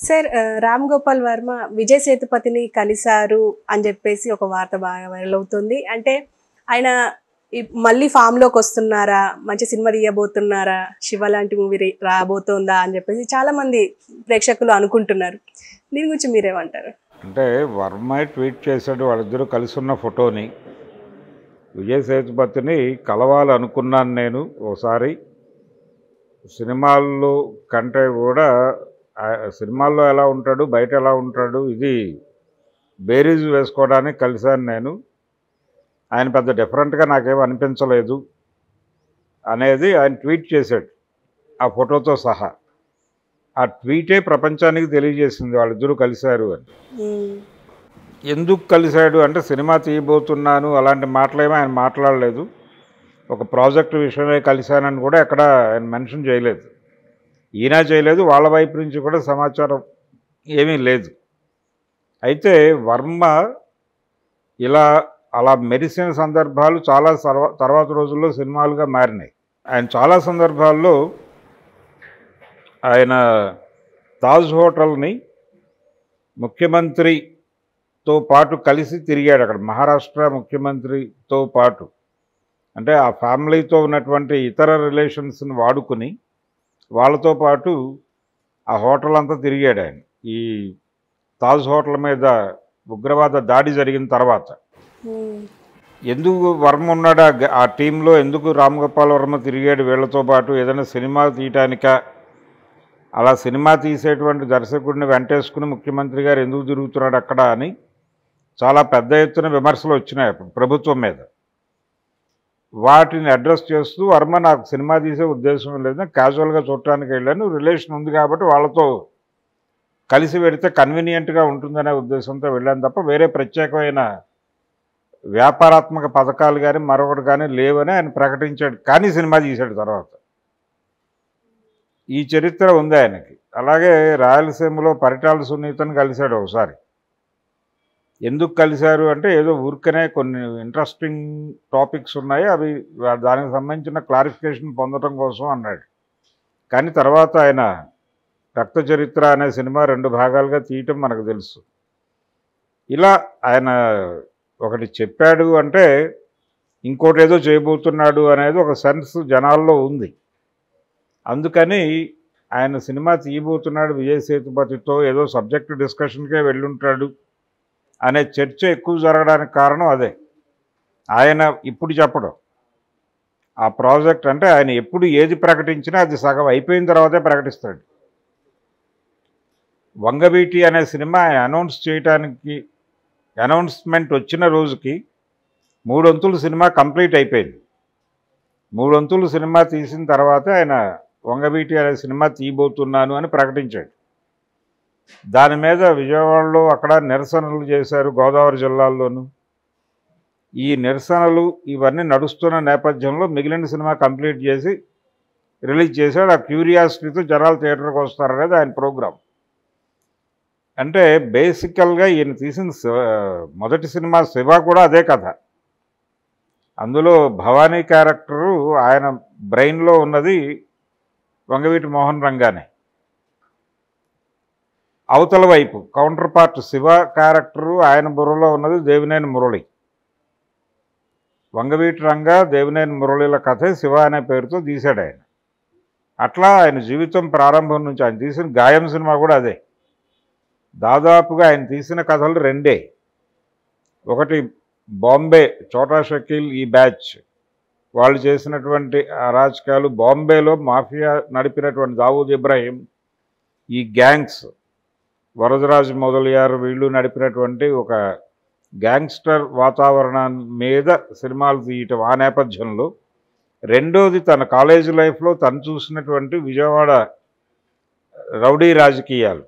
sir ఆ, రామ్ గోపాల్ వర్మ విజయ్ సేతుపతిని కలిశారు అని చెప్పేసి ఒక వార్త బాగా వైరల్ అవుతుంది అంటే ఆయన ఈ- మళ్ళీ ఫామ్ లోకి వస్తున్నారా మంచి సినిమా తీయబోతున్నారా శివ లాంటి మూవీ రాబోతోందా అని చెప్పేసి చాలా మంది ప్రేక్షకులు అనుకుంటున్నారు దీని గురించి మీరేమంటారు అంటే వర్మ ట్వీట్ చేశాడు వాళ్ళిద్దరూ కలిసి ఉన్న ఫోటోని విజయ్ సేతుపతిని కలవాలనుకున్నాను నేను ఓసారి సినిమాల్లో కంటే కూడా ఆ సినిమాల్లో ఎలా ఉంటాడు బయట ఎలా ఉంటాడు ఇది బేరీజ్ వేసుకోవడానికి కలిశాను నేను ఆయన పెద్ద డిఫరెంట్గా నాకేం అనిపించలేదు అనేది ఆయన ట్వీట్ చేశాడు ఆ ఫోటోతో సహా ఆ ట్వీటే ప్రపంచానికి తెలియజేసింది వాళ్ళిద్దరూ కలిశారు అని ఉమ్, ఎందుకు కలిశాడు అంటే సినిమా తీయబోతున్నాను అలాంటి మాటలేమో ఆయన మాట్లాడలేదు ఒక ప్రాజెక్ట్ విషయమే కలిశానని కూడా ఎక్కడ ఆయన మెన్షన్ చేయలేదు ఈయన చేయలేదు వాళ్ళ వైపు నుంచి కూడా సమాచారం ఏమీ లేదు అయితే వర్మ ఇలా అలా మెరిసిన సందర్భాలు చాలా తర్వా- తర్వాత రోజుల్లో సినిమాలుగా మారినాయి ఆయన చాలా సందర్భాల్లో ఆయన తాజ్ హోటల్ని ముఖ్యమంత్రితో పాటు కలిసి తిరిగాడు అక్కడ మహారాష్ట్ర ముఖ్యమంత్రితో పాటు అంటే ఆ ఫ్యామిలీతో ఉన్నటువంటి ఇతర రిలేషన్స్ని వాడుకుని వాళ్ళతో పాటు ఆ హోటల్ అంతా తిరిగాడు ఆయన ఈ తాజ్ హోటల్ మీద ఉగ్రవాద దాడి జరిగిన తర్వాత ఉమ్, ఎందుకు వర్మ ఉన్నాడు ఆ గ- ఆ టీంలో ఎందుకు రామ్ గోపాల్ వర్మ తిరిగాడు వీళ్ళతో పాటు ఏదైనా సినిమా తీయటానికా అలా సినిమా తీసేటువంటి దర్శకుడిని వెంటేసుకుని ముఖ్యమంత్రి గారు ఎందుకు తిరుగుతున్నాడు అక్కడ అని చాలా పెద్ద ఎత్తున విమర్శలు వచ్చినాయి అప్పుడు ప్రభుత్వం మీద వాటిని అడ్రస్ చేస్తూ వర్మ నాకు సినిమా తీసే ఉద్దేశం లేదు క్యాజువల్గా చూడటానికి వెళ్ళాను రిలేషన్ ఉంది కాబట్టి వాళ్ళతో కలిసి వెడితే కన్వీనియంట్గా ఉంటుందనే ఉద్దేశంతో వెళ్ళాను తప్ప వేరే ప్రత్యేకమైన వ్యాపారాత్మక పథకాలు కానీ మరొకటి కానీ లేవని ఆయన ప్రకటించాడు కానీ సినిమా తీశాడు తర్వాత ఈ చరిత్ర ఉంది ఆయనకి అలాగే రాయలసీమలో పరిటాల సునీతను కలిశాడు ఒకసారి ఎందుకు కలిశారు అంటే ఏదో ఊరికనే కొన్ని ఇంట్రెస్టింగ్ టాపిక్స్ ఉన్నాయి అవి వా- దానికి సంబంధించిన క్లారిఫికేషన్ పొందడం కోసం అన్నాడు కానీ తర్వాత ఆయన రక్త చరిత్ర అనే సినిమా రెండు భాగాలుగా తీయటం మనకు తెలుసు ఇలా ఆయన ఒకటి చెప్పాడు అంటే ఇంకోటి ఏదో చేయబోతున్నాడు అనేది ఒక సెన్స్ జనాల్లో ఉంది అందుకని ఆయన సినిమా తీయబోతున్నాడు విజయ్ సేతుపతితో ఏదో సబ్జెక్ట్ డిస్కషన్కే వెళ్ళుంటాడు అనే చర్చ ఎక్కువ జరగడానికి కారణం అదే ఆయన ఇప్పుడు చెప్పడం ఆ ప్రాజెక్ట్ అంటే ఆయన ఎప్పుడు ఏది ప్రకటించినా అది సగం అయిపోయిన తర్వాతే ప్రకటిస్తాడు వంగవీటి అనే సినిమా ఆయన అనౌన్స్ చేయటానికి అనౌన్స్మెంట్ వచ్చిన రోజుకి మూడొంతులు సినిమా కంప్లీట్ అయిపోయింది మూడొంతులు సినిమా తీసిన తర్వాత ఆయన వంగవీటి అనే సినిమా తీయబోతున్నాను అని ప్రకటించాడు దాని మీద విజయవాడలో అక్కడ నిరసనలు చేశారు గోదావరి జిల్లాల్లోనూ ఈ నిరసనలు ఇవన్నీ నడుస్తున్న నేపథ్యంలో మిగిలిన సినిమా కంప్లీట్ చేసి రిలీజ్ చేశాడు ఆ క్యూరియాసిటీతో జనాలు థియేటర్కి వస్తారనేది ఆయన ప్రోగ్రాం అంటే బేసికల్గా ఈయన తీసిన శివ- మొదటి సినిమా శివ కూడా అదే కథ అందులో భవానీ క్యారెక్టరు ఆయన బ్రెయిన్లో ఉన్నది వంగవీటి మోహన్ రంగానే అవతల వైపు కౌంటర్ పార్ట్ శివ క్యారెక్టరు ఆయన బుర్రలో ఉన్నది దేవినేని మురళి వంగవీటి రంగా దేవినేని మురళిల కథే శివ అనే పేరుతో తీశాడు ఆయన అట్లా ఆయన జీవితం ప్రారంభం నుంచి ఆయన తీసిన గాయం సినిమా కూడా అదే దాదాపుగా ఆయన తీసిన కథలు రెండే ఒకటి బాంబే చోటా షకీల్ ఈ బ్యాచ్ వాళ్ళు చేసినటువంటి అరాచకాలు బాంబేలో మాఫియా నడిపినటువంటి దావూద్ ఇబ్రాహీం ఈ గ్యాంగ్స్ వరదరాజు మొదలయ్యారు వీళ్ళు నడిపినటువంటి ఒక గ్యాంగ్స్టర్ వాతావరణం మీద సినిమాలు తీయటం ఆ నేపథ్యంలో రెండోది తన కాలేజీ లైఫ్లో తను చూసినటువంటి విజయవాడ రౌడీ రాజకీయాలు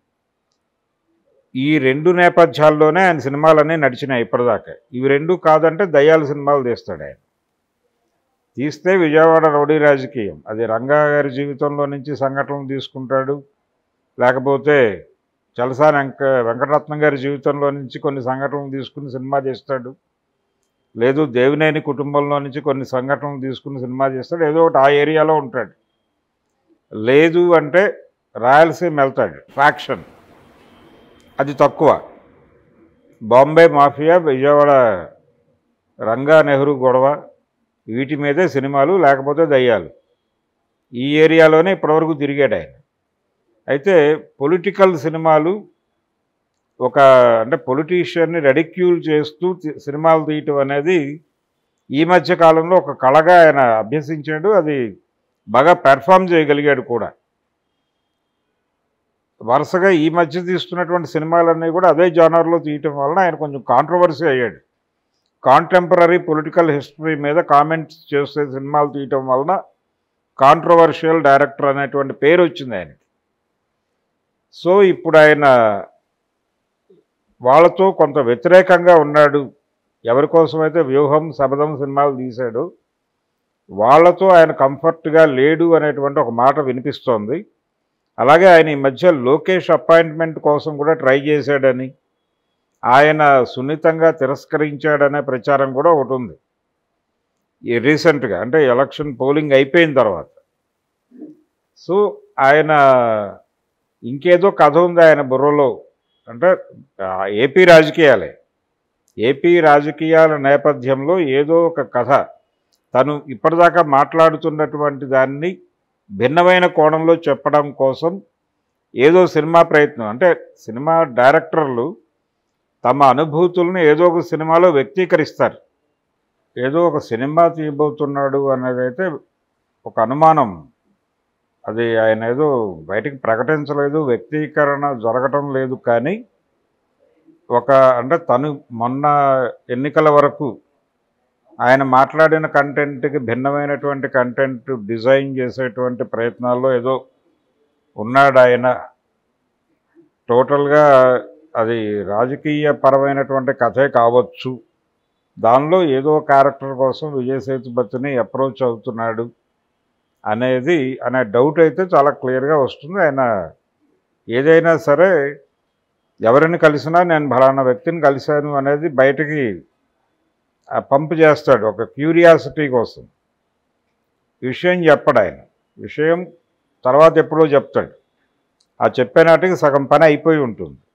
ఈ రెండు నేపథ్యాల్లోనే ఆయన సినిమాలన్నీ నడిచినాయి ఇప్పటిదాకా ఇవి రెండు కాదంటే దయ్యాల సినిమాలు తీస్తాడు ఆయన తీస్తే విజయవాడ రౌడీ రాజకీయం అది రంగా గారి జీవితంలో నుంచి సంఘటనలు తీసుకుంటాడు లేకపోతే చలసాని వెంక వెంకటరత్నం గారి జీవితంలో నుంచి కొన్ని సంఘటనలు తీసుకుని సినిమా చేస్తాడు లేదు దేవినేని కుటుంబంలో నుంచి కొన్ని సంఘటనలు తీసుకుని సినిమా చేస్తాడు ఏదో ఒకటి ఆ ఏరియాలో ఉంటాడు లేదు అంటే రాయలసీమ వెళ్తాడు ఫ్యాక్షన్ అది తక్కువ బాంబే మాఫియా విజయవాడ రంగా నెహ్రూ గొడవ వీటి మీదే సినిమాలు లేకపోతే దయ్యాలు ఈ ఏరియాలోనే ఇప్పటివరకు తిరిగాడు ఆయన అయితే పొలిటికల్ సినిమాలు ఒక అంటే పొలిటీషియన్ని రెడిక్యూల్ చేస్తూ తి- సినిమాలు తీయటం అనేది ఈ మధ్య కాలంలో ఒక కళగా ఆయన అభ్యసించాడు అది బాగా పెర్ఫామ్ చేయగలిగాడు కూడా వరుసగా ఈ మధ్య తీస్తున్నటువంటి సినిమాలన్నీ కూడా అదే జానర్లో తీయటం వలన ఆయన కొంచెం కాంట్రవర్సీ అయ్యాడు కాంటెంపరీ పొలిటికల్ హిస్టరీ మీద కామెంట్స్ చేసే సినిమాలు తీయటం వలన కాంట్రవర్షియల్ డైరెక్టర్ అనేటువంటి పేరు వచ్చింది ఆయనకి సో ఇప్పుడు ఆయన వాళ్ళతో కొంత వ్యతిరేకంగా ఉన్నాడు ఎవరి కోసమైతే వ్యూహం శబదం సినిమాలు తీశాడు వాళ్ళతో ఆయన కంఫర్ట్గా లేడు అనేటువంటి ఒక మాట వినిపిస్తోంది అలాగే ఆయన ఈ మధ్య లోకేష్ అపాయింట్మెంట్ కోసం కూడా ట్రై చేశాడని ఆయన సున్నితంగా తిరస్కరించాడనే ప్రచారం కూడా ఒకటి ఉంది ఈ రీసెంట్గా అంటే ఎలక్షన్ పోలింగ్ అయిపోయిన తర్వాత సో ఆయన ఇంకేదో కథ ఉంది ఆయన బుర్రలో అంటే ఆ, ఏపీ రాజకీయాలే ఏపీ రాజకీయాల నేపథ్యంలో ఏదో ఒక కథ తను ఇప్పటిదాకా మాట్లాడుతున్నటువంటి దాన్ని భిన్నమైన కోణంలో చెప్పడం కోసం ఏదో సినిమా ప్రయత్నం అంటే సినిమా డైరెక్టర్లు తమ అనుభూతుల్ని ఏదో ఒక సినిమాలో వ్యక్తీకరిస్తారు ఏదో ఒక సినిమా తీయబోతున్నాడు అనేది అయితే ఒక అనుమానం అది ఆయన ఏదో బయటికి ప్రకటించలేదు వ్యక్తీకరణ జరగటం లేదు కానీ ఒక అంటే తను మొన్న ఎన్నికల వరకు ఆయన మాట్లాడిన కంటెంట్కి భిన్నమైనటువంటి కంటెంట్ డిజైన్ చేసేటువంటి ప్రయత్నాల్లో ఏదో ఉన్నాడు ఆయన టోటల్గా అది రాజకీయ పరమైనటువంటి కథే కావచ్చు దానిలో ఏదో క్యారెక్టర్ కోసం విజయ్ సేతుపతిని అప్రోచ్ అవుతున్నాడు అనేది అనే డౌట్ అయితే చాలా క్లియర్గా వస్తుంది ఆయన ఏదైనా సరే ఎవరిని కలిసినా నేను ఫలానా వ్యక్తిని కలిశాను అనేది బయటికి ఆ పంప్ చేస్తాడు ఒక క్యూరియాసిటీ కోసం విషయం చెప్పడు ఆయన విషయం తర్వాత ఎప్పుడో చెప్తాడు ఆ చెప్పే నాటికి సగం పని అయిపోయి ఉంటుంది